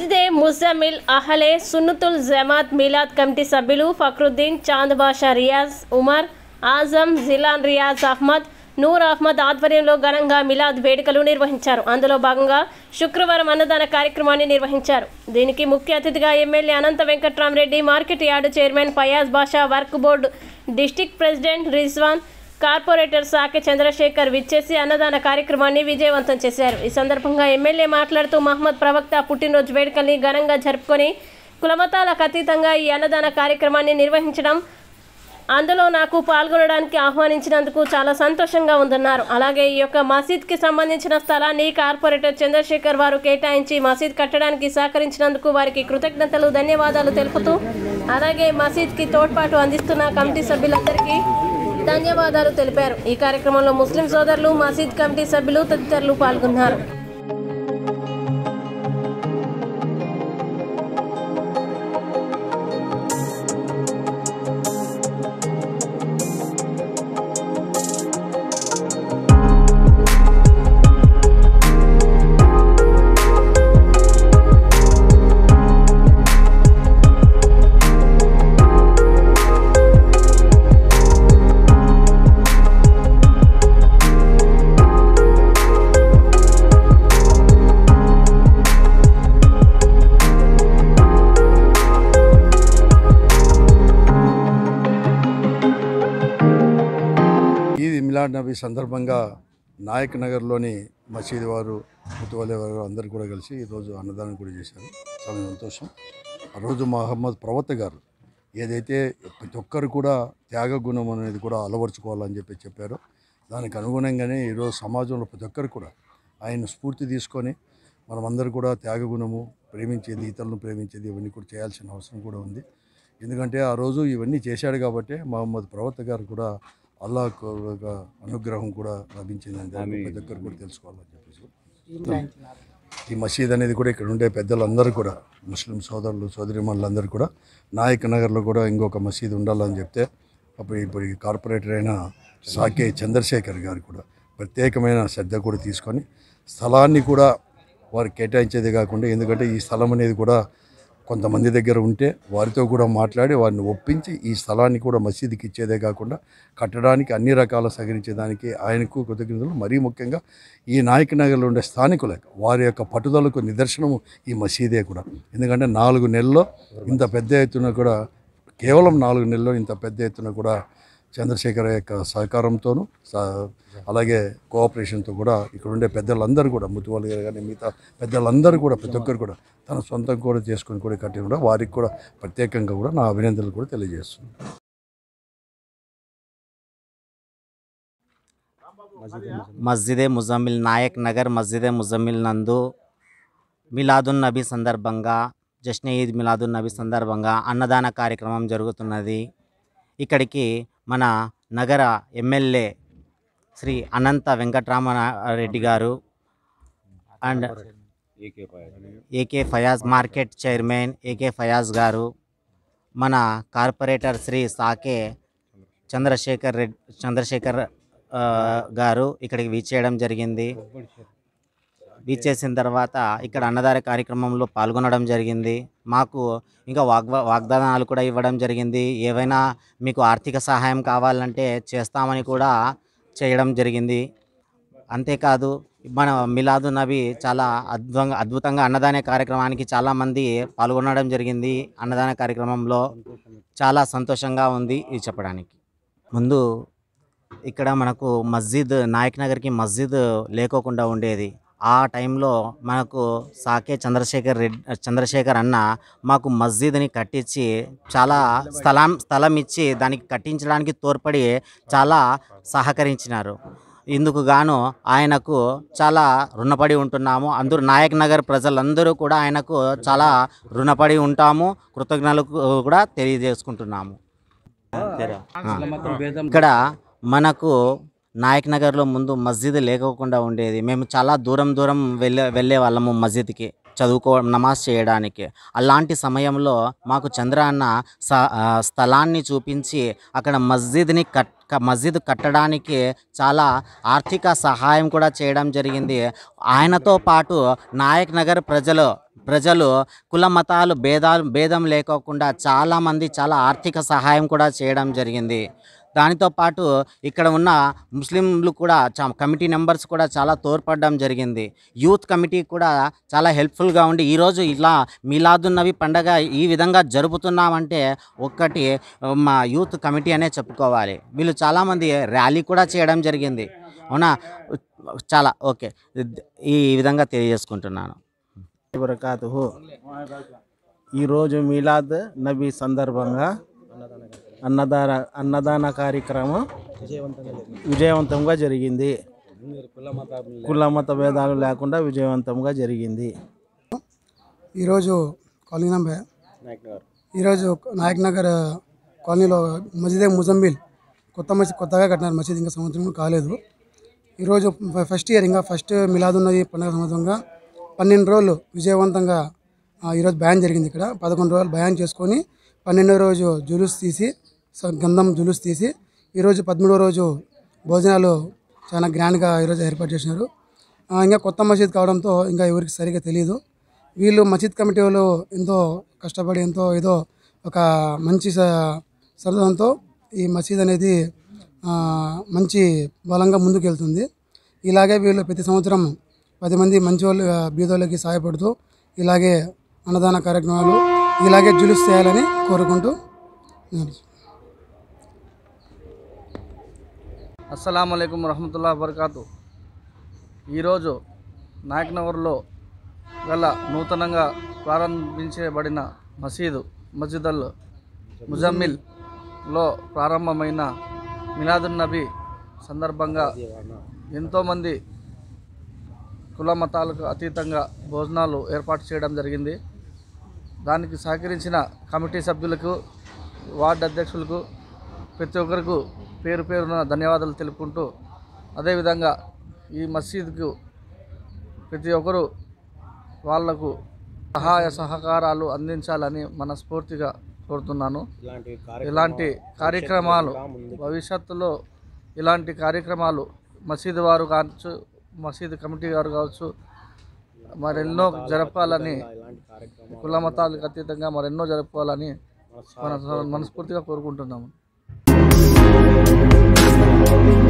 మస్జిదే Muzammil Ahle Sunnatul Jamaat Milad committee సభ్యులు ఫక్రుద్దీన్ చాంద్ బాషా రియాజ్ ఉమర్ ఆజం జిలాన్ రియాజ్ అహ్మద్ నూర్ అహ్మద్ ఆధ్వర్యంలో ఘనంగా మిలాద్ వేడుకలు నిర్వహించారు అందులో భాగంగా శుక్రవారం అన్నదాన కార్యక్రమాన్ని నిర్వహించారు దీనికి ముఖ్య అతిథిగా MLA Ananta Venkatramareddy market yard chairman Fayaz Basha వర్క్ board district president Rizwan corporator Sake Chandrasekhar విచ్చేసి అన్నదాన కార్యక్రమాన్ని విజయవంతం చేశారు ఈ సందర్భంగా ఎమ్మెల్యే మాట్లాడుతూ మహమ్మద్ ప్రవక్త పుట్టినరోజు వేడుకల్ని ఘనంగా జరుపుకొని కులమతాలకు అతీతంగా ఈ అన్నదాన కార్యక్రమాన్ని నిర్వహించడం అందులో నాకు పాల్గొనడానికి ఆహ్వానించినందుకు చాలా సంతోషంగా ఉందన్నారు అలాగే ఈ యొక్క మసీద్కి సంబంధించిన స్థలాన్ని కార్పొరేటర్ చంద్రశేఖర్ వారు కేటాయించి మసీద్ కట్టడానికి సహకరించినందుకు వారికి కృతజ్ఞతలు ధన్యవాదాలు తెలుపుతూ అలాగే మసీద్కి తోడ్పాటు అందిస్తున్న కమిటీ సభ్యులందరికీ ధన్యవాదాలు తెలిపారు ఈ కార్యక్రమంలో ముస్లిం సోదరులు మసీద్ కమిటీ సభ్యులు తదితరులు పాల్గొన్నారు ఈద్ మిలాడ్ నబీ సందర్భంగా నాయక్ నగర్లోని మసీదు వారు ముతువలే వారు అందరు కూడా కలిసి ఈరోజు అన్నదానం కూడా చేశారు చాలా సంతోషం ఆ రోజు మహమ్మద్ ప్రవక్త గారు ఏదైతే ప్రతి ఒక్కరు కూడా త్యాగ గుణం అనేది కూడా అలవర్చుకోవాలని చెప్పి చెప్పారో దానికి అనుగుణంగానే ఈరోజు సమాజంలో ప్రతి ఒక్కరు కూడా ఆయన స్ఫూర్తి తీసుకొని మనమందరూ కూడా త్యాగ గుణము ప్రేమించేది ఇతరులను ప్రేమించేది ఇవన్నీ కూడా చేయాల్సిన అవసరం కూడా ఉంది ఎందుకంటే ఆ రోజు ఇవన్నీ చేశాడు కాబట్టి మహమ్మద్ ప్రవక్త గారు కూడా అల్లా యొక్క అనుగ్రహం కూడా లభించిందని దాన్ని ప్రతి ఒక్కరు కూడా తెలుసుకోవాలని చెప్పేసి ఈ మసీద్ అనేది కూడా ఇక్కడ ఉండే పెద్దలందరూ కూడా ముస్లిం సోదరులు సోదరిమణులందరూ కూడా నాయక్ నగర్లో కూడా ఇంకొక మసీద్ ఉండాలని చెప్తే అప్పుడు ఇప్పుడు ఈ కార్పొరేటర్ అయిన సాకే చంద్రశేఖర్ గారు కూడా ప్రత్యేకమైన శ్రద్ధ కూడా తీసుకొని స్థలాన్ని కూడా వారు కేటాయించేది కాకుండా ఎందుకంటే ఈ స్థలం అనేది కూడా కొంతమంది దగ్గర ఉంటే వారితో కూడా మాట్లాడి వారిని ఒప్పించి ఈ స్థలాన్ని కూడా మసీదుకి ఇచ్చేదే కాకుండా కట్టడానికి అన్ని రకాల సహకరించేదానికి ఆయనకు కృతజ్ఞతలు మరీ ముఖ్యంగా ఈ నాయక నగర్లో ఉండే స్థానికులకు వారి యొక్క పట్టుదలకు నిదర్శనము ఈ మసీదే కూడా ఎందుకంటే నాలుగు నెలల్లో ఇంత పెద్ద ఎత్తున కూడా కేవలం నాలుగు నెలల్లో ఇంత పెద్ద ఎత్తున కూడా చంద్రశేఖర్ యొక్క సహకారంతోనూ స- అలాగే కోఆపరేషన్తో కూడా ఇక్కడ ఉండే పెద్దలందరూ కూడా ముతువాళ్ళు గారు కానీ మిగతా పెద్దలందరూ కూడా ప్రతి ఒక్కరు కూడా తన సొంతం కూడా చేసుకొని కూడా కట్టి కూడా వారికి కూడా ప్రత్యేకంగా కూడా నా అభినందనలు కూడా తెలియజేస్తున్నాను మస్జిదే ముజమ్మిల్ నాయక్ నగర్ మస్జిదే ముజమ్మిల్ నందు మిలాదున్ నబీ సందర్భంగా జశ్నే ఈద్ మిలాదున్ నబీ సందర్భంగా అన్నదాన కార్యక్రమం జరుగుతున్నది ఇక్కడికి మన నగర MLA Shri Ananta Venkataramareddy garu and A K Fayaz market chairman A K Fayaz garu మన కార్పొరేటర్ శ్రీ సాకే చంద్రశేఖర్ రెడ్డి చంద్రశేఖర్ ఆ, గారు ఇక్కడికి వీచేయడం జరిగింది వీచేసిన తర్వాత ఇక్కడ అన్నదాన కార్యక్రమంలో పాల్గొనడం జరిగింది మాకు ఇంకా వాగ్వా వాగ్దానాలు కూడా ఇవ్వడం జరిగింది ఏవైనా మీకు ఆర్థిక సహాయం కావాలంటే చేస్తామని కూడా చేయడం జరిగింది అంతేకాదు మన మిలాదు నబీ చాలా అద్భుతంగా అద్భుతంగా అన్నదాన కార్యక్రమానికి చాలామంది పాల్గొనడం జరిగింది అన్నదాన కార్యక్రమంలో చాలా సంతోషంగా ఉంది ఇది చెప్పడానికి ముందు ఇక్కడ మనకు మస్జిద్ నాయక్ నగర్కి మస్జిద్ లేకోకుండా ఉండేది ఆ టైంలో మనకు సాకే చంద్రశేఖర్ రెడ్డి చంద్రశేఖర్ అన్న మాకు మస్జిద్ని కట్టించి చాలా స్థలం స్థలం ఇచ్చి దానికి కట్టించడానికి తోడ్పడి చాలా సహకరించినారు ఇందుకు గాను ఆయనకు చాలా రుణపడి ఉంటున్నాము అందరూ నాయక్ నగర్ ప్రజలందరూ కూడా ఆయనకు చాలా రుణపడి ఉంటాము కృతజ్ఞతలు కూడా తెలియజేసుకుంటున్నాము ఇక్కడ మనకు నాయక్ నగర్లో ముందు మస్జిద్ లేకోకుండా ఉండేది మేము చాలా దూరం దూరం వెళ్ళే వెళ్ళే వాళ్ళము మస్జిద్కి చదువుకో నమాజ్ చేయడానికి అలాంటి సమయంలో మాకు చంద్ర అన్న స- ఆ, స్థలాన్ని చూపించి అక్కడ మస్జిద్ని కట్ క- మస్జిద్ కట్టడానికి చాలా ఆర్థిక సహాయం కూడా చేయడం జరిగింది ఆయనతో పాటు నాయక్ నగర్ ప్రజలు ప్రజలు కుల మతాలు భేదాలు భేదం లేకోకుండా చాలామంది చాలా ఆర్థిక సహాయం కూడా చేయడం జరిగింది దానితో పాటు ఇక్కడ ఉన్న ముస్లింలు కూడా చా కమిటీ మెంబర్స్ కూడా చాలా తోడ్పడడం జరిగింది యూత్ కమిటీ కూడా చాలా హెల్ప్ఫుల్గా ఉండి ఈరోజు ఇలా మీలాదున్నవి పండగ ఈ విధంగా జరుపుతున్నామంటే ఒక్కటి మా యూత్ కమిటీ అనే చెప్పుకోవాలి వీళ్ళు చాలామంది ర్యాలీ కూడా చేయడం జరిగింది అవునా చాలా ఓకే ఈ విధంగా తెలియజేసుకుంటున్నాను వరకాతుహు ఈరోజు మీలాద్ నబీ సందర్భంగా అన్నదాన అన్నదాన కార్యక్రమం విజయవంతంగా జరిగింది కుల మత భేదాలు లేకుండా విజయవంతంగా జరిగింది ఈరోజు కాలనీ నంబర్ ఈరోజు నాయక్ నగర్ కాలనీలో మసీదే ముజంబిల్ కొత్త మసీద్ కొత్తగా కట్టినారు మసీద్ ఇంకా సంవత్సరం కూడా కాలేదు ఈరోజు ఫ- ఫస్ట్ ఇయర్ ఇంకా ఫస్ట్ మిలాదున్నది పండుగ సంవత్సరంగా పన్నెండు రోజులు విజయవంతంగా ఆ, ఈరోజు బ్యాన్ జరిగింది ఇక్కడ పదకొండు రోజులు బ్యాన్ చేసుకొని పన్నెండో రోజు జులుస్ తీసి స- గంధం జులుస్ తీసి ఈరోజు పదమూడో రోజు భోజనాలు చాలా గ్రాండ్గా ఈరోజు ఏర్పాటు చేసినారు ఆ, ఇంకా కొత్త మసీద్ కావడంతో ఇంకా ఎవరికి సరిగా తెలియదు వీళ్ళు మసీద్ కమిటీ వాళ్ళు ఎంతో కష్టపడి ఎంతో ఏదో ఒక మంచి స- సరదాంతో ఈ మసీద్ అనేది ఆ, మంచి బలంగా ముందుకు వెళ్తుంది ఇలాగే వీళ్ళు ప్రతి సంవత్సరం పది మంది మంచి వాళ్ళు ఆ, బీదోళ్ళకి సహాయపడుతూ ఇలాగే అన్నదాన కార్యక్రమాలు ఇలాగే జులుస్ చేయాలని కోరుకుంటూ అస్సలం అయికం వరహమతుల్లా వబర్కాతు ఈరోజు నాయక్నగర్లో గల నూతనంగా ప్రారంభించబడిన మసీదు మస్జిద్ అల్ ముజమ్మిల్లో ప్రారంభమైన మిలాదున్ నబీ సందర్భంగా ఎంతోమంది కుల మతాలకు అతీతంగా భోజనాలు ఏర్పాటు చేయడం జరిగింది దానికి సహకరించిన కమిటీ సభ్యులకు వార్డు అధ్యక్షులకు ప్రతి ఒక్కరికి పేరు పేరున ధన్యవాదాలు తెలుపుకుంటూ అదేవిధంగా ఈ మసీదుకు ప్రతి ఒక్కరూ వాళ్లకు సహాయ సహకారాలు అందించాలని మనస్ఫూర్తిగా కోరుతున్నాను ఇలాంటి కార్యక్రమాలు భవిష్యత్తులో ఇలాంటి కార్యక్రమాలు మసీదు వారు కావచ్చు మసీదు కమిటీ వారు కావచ్చు మరెన్నో జరపాలని కుల మతాలకు అతీతంగా మరెన్నో జరుపుకోవాలని మన మనస్ఫూర్తిగా కోరుకుంటున్నాము